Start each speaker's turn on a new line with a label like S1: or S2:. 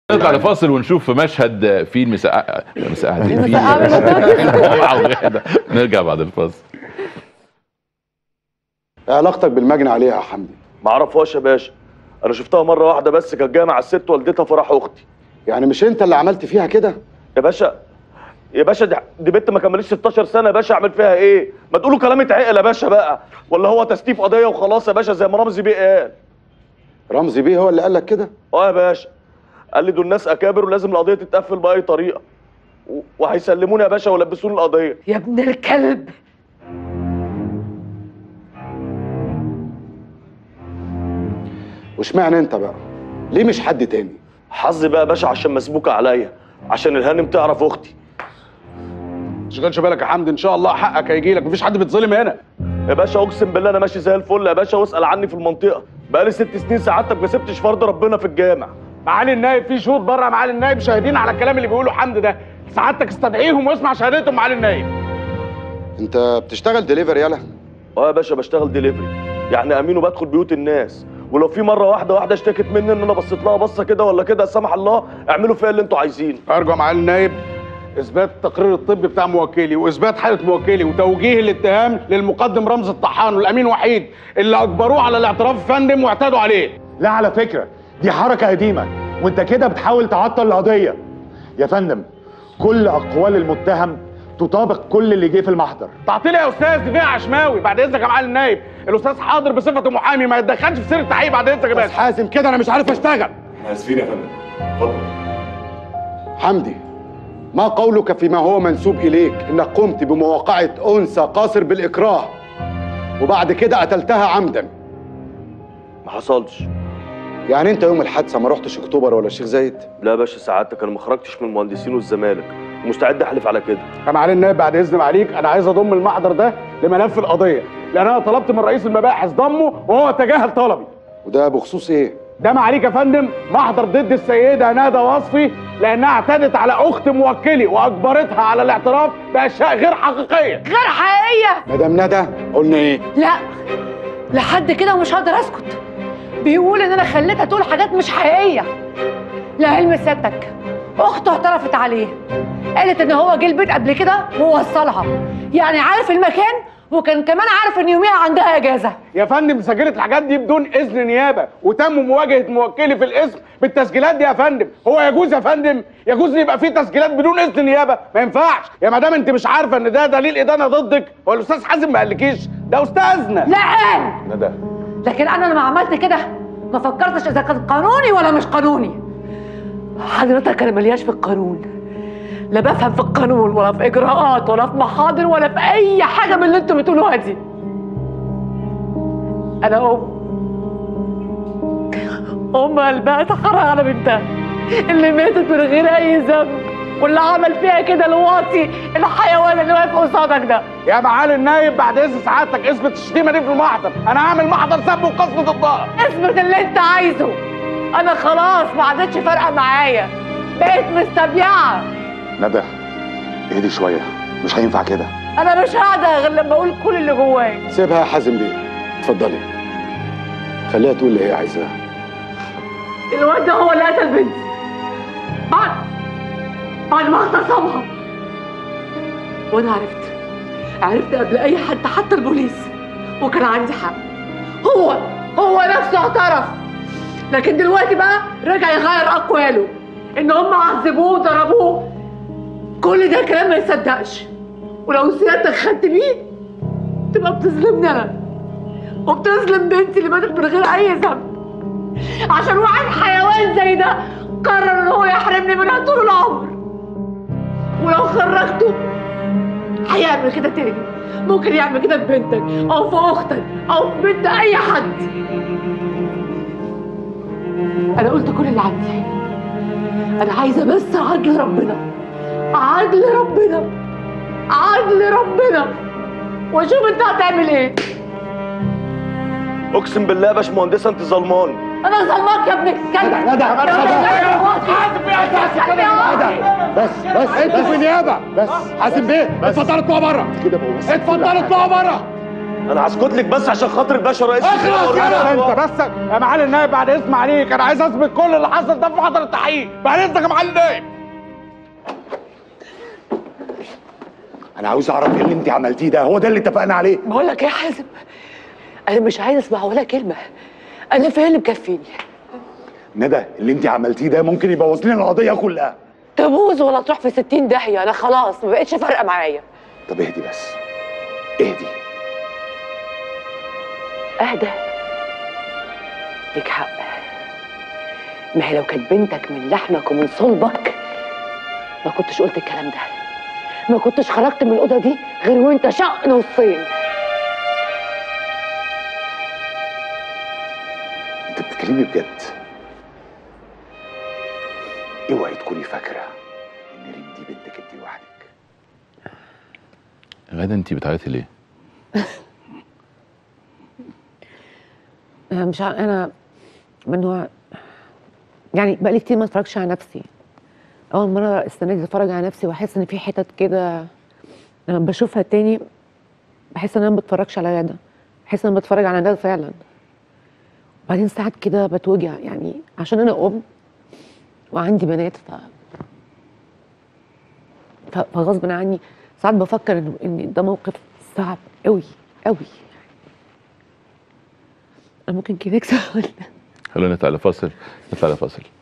S1: نطلع لفاصل ونشوف مشهد فيه المسقعة المسقعة دي
S2: المسقعة
S1: فيه نرجع بعد الفاصل
S3: إيه علاقتك بالمجني عليها يا حمدي
S4: ما اعرفهاش يا باشا انا شفتها مره واحده بس كانت جايه مع الست والدتها فرح اختي
S3: يعني مش انت اللي عملت فيها كده
S4: يا باشا يا باشا دي, دي بنت ما كملتش 16 سنه يا باشا اعمل فيها ايه ما تقولوا كلام اتعقل يا باشا بقى ولا هو تستيف قضيه وخلاص يا باشا زي ما رمزي بيه قال
S3: رمزي بيه هو اللي قال لك كده
S4: اه يا باشا قال لي دول ناس اكابر ولازم القضيه تتقفل باي طريقه و- وهيسلموني يا باشا ويلبسوني القضيه
S2: يا ابن الكلب
S3: واشمعنى انت بقى ليه مش حد تاني
S4: حظي بقى يا باشا عشان مسبوكه عليا عشان الهانم تعرف اختي
S5: تشغلش بالك يا حمدي ان شاء الله حقك هيجي لك مفيش حد بيتظلم هنا
S4: يا باشا اقسم بالله انا ماشي زي الفل يا باشا واسال عني في المنطقه بقالي ست سنين سعادتك ما سبتش فرض ربنا في الجامع
S5: معالي النايب في شهود بره يا معالي النايب شاهدين على الكلام اللي بيقوله حمدي ده سعادتك استدعيهم واسمع شهادتهم معالي النايب
S3: انت بتشتغل دليفري يالا
S4: اه يا باشا بشتغل دليفري يعني امين وبدخل بيوت الناس ولو في مره واحده واحده اشتكت مني ان انا بصيت لها بصه كده ولا كده لا سمح الله اعملوا فيها اللي انتوا عايزينه
S5: ارجو يا معالي النايب اثبات التقرير الطبي بتاع موكلي واثبات حاله موكلي وتوجيه الاتهام للمقدم رمز الطحان والامين وحيد اللي اجبروه على الاعتراف يا فندم واعتادوا عليه
S6: لا على فكرة دي حركة قديمة وانت كده بتحاول تعطل القضية يا فندم كل أقوال المتهم تطابق كل اللي جه في المحضر
S5: تعطيل يا استاذ دي فيها عشماوي بعد اذنك يا معالي النايب الاستاذ حاضر بصفته محامي ما يتدخلش في سير التحقيق بعد اذنك يا
S3: بس
S5: باشا
S3: حازم كده انا مش عارف اشتغل
S7: اسفين يا فندم اتفضل
S3: حمدي ما قولك فيما هو منسوب اليك انك قمت بمواقعه انثى قاصر بالاكراه وبعد كده قتلتها عمدا
S4: ما حصلش
S3: يعني انت يوم الحادثه ما رحتش اكتوبر ولا الشيخ زايد
S4: لا يا باشا سعادتك انا ما خرجتش من المهندسين والزمالك ومستعد احلف على كده
S5: يا معالي النائب بعد اذن معاليك انا عايز اضم المحضر ده لملف القضيه لان انا طلبت من رئيس المباحث ضمه وهو تجاهل طلبي
S3: وده بخصوص ايه
S5: ده معاليك يا فندم محضر ضد السيده ندى وصفي لانها اعتدت على اخت موكلي واجبرتها على الاعتراف باشياء غير حقيقيه
S2: غير حقيقية
S3: مدام ندى قلنا ايه
S2: لا لحد كده ومش هقدر اسكت بيقول ان انا خليتها تقول حاجات مش حقيقية لعلم سيادتك اخته اعترفت عليه قالت ان هو جه البيت قبل كده ووصلها يعني عارف المكان وكان كمان عارف ان يوميها عندها اجازة
S5: يا فندم سجلت الحاجات دي بدون اذن نيابه وتم مواجهه موكلي في الاسم بالتسجيلات دي يا فندم هو يجوز يا فندم يجوز يبقى في تسجيلات بدون اذن نيابه ما ينفعش يا مدام انت مش عارفه ان ده دليل ادانه ضدك هو الاستاذ حازم ما قالكيش ده استاذنا
S2: لا قال
S5: ندى
S2: لكن انا لما عملت كده ما فكرتش اذا كان قانوني ولا مش قانوني حضرتك انا ملياش في القانون لا بفهم في القانون ولا في اجراءات ولا في محاضر ولا في اي حاجه من اللي انتوا بتقولوها دي انا ام ام قلبها اتحرق على بنتها اللي ماتت من غير اي ذنب واللي عمل فيها كده الواطي الحيوان اللي واقف قصادك ده
S5: يا معالي النايب بعد اذن سعادتك اثبت الشتيمه دي في المحضر انا هعمل محضر سب وقصف ضدها
S2: اثبت اللي انت عايزه انا خلاص ما عادتش فارقه معايا بقيت مستبيعه
S6: ندى اهدي شوية مش هينفع كده
S2: انا مش قاعده غير لما اقول كل اللي جوايا
S3: سيبها يا حازم بيه اتفضلي خليها تقول اللي هي عايزاه
S2: الواد ده هو اللي قتل بنتي بعد بعد ما اغتصبها وانا عرفت عرفت قبل اي حد حتى البوليس وكان عندي حق هو هو نفسه اعترف لكن دلوقتي بقى رجع يغير اقواله ان هم عذبوه وضربوه كل ده كلام ما يصدقش ولو سيادتك خدت بيه تبقى بتظلمني انا وبتظلم بنتي اللي ماتت من غير اي ذنب عشان واحد حيوان زي ده قرر ان هو يحرمني منها طول العمر ولو خرجته هيعمل كده تاني ممكن يعمل كده في بنتك او في اختك او في بنت اي حد انا قلت كل اللي عندي انا عايزه بس عدل ربنا عدل ربنا عدل ربنا واشوف انت هتعمل ايه
S4: اقسم بالله يا باش مهندسه انت ظلماني
S2: انا ظلمك يا ابن الكلب
S3: ندى بس بس انتوا في نيابه بس حازم بيه اتفضلوا اطلعوا بره كده بقى
S5: اتفضلوا اطلعوا بره
S4: انا هسكت لك بس عشان خاطر الباشا رئيس
S5: اخلص يا
S4: الوزراء.
S5: انت بس يا معالي النائب بعد اسم عليك انا عايز اثبت كل اللي حصل ده في محضر التحقيق بعد اذنك يا معالي النائب
S6: انا عاوز اعرف ايه اللي انت عملتيه ده هو ده اللي اتفقنا عليه
S2: بقول لك ايه يا حازم انا مش عايز اسمع ولا كلمه انا فيا اللي مكفيني
S6: ندى اللي انت عملتيه ده ممكن يبوظ لنا القضيه كلها
S2: تبوظ ولا تروح في 60 داهيه انا خلاص ما بقتش فارقه معايا
S6: طب اهدي بس اهدي
S2: اهدى ليك حق ما هي لو كانت بنتك من لحمك ومن صلبك ما كنتش قلت الكلام ده ما كنتش خرجت من الاوضه دي غير وانت شق نصين
S6: انت بتتكلمي بجد اوعي تكوني فاكره ان ريم دي بنتك انت لوحدك
S1: غدا انت بتعيطي ليه؟
S8: أنا مش ع... انا من نوع يعني بقالي كتير ما اتفرجش على نفسي اول مره السنه دي اتفرج على نفسي واحس ان في حتت كده لما بشوفها تاني بحس ان انا ما بتفرجش على غدا بحس ان انا بتفرج على ندى فعلا وبعدين ساعات كده بتوجع يعني عشان انا ام وعندي بنات ف ف- فغصب عني ساعات بفكر ان ان ده موقف صعب قوي قوي انا ممكن كده اكسب ولا
S1: خلونا نطلع لفاصل نطلع لفاصل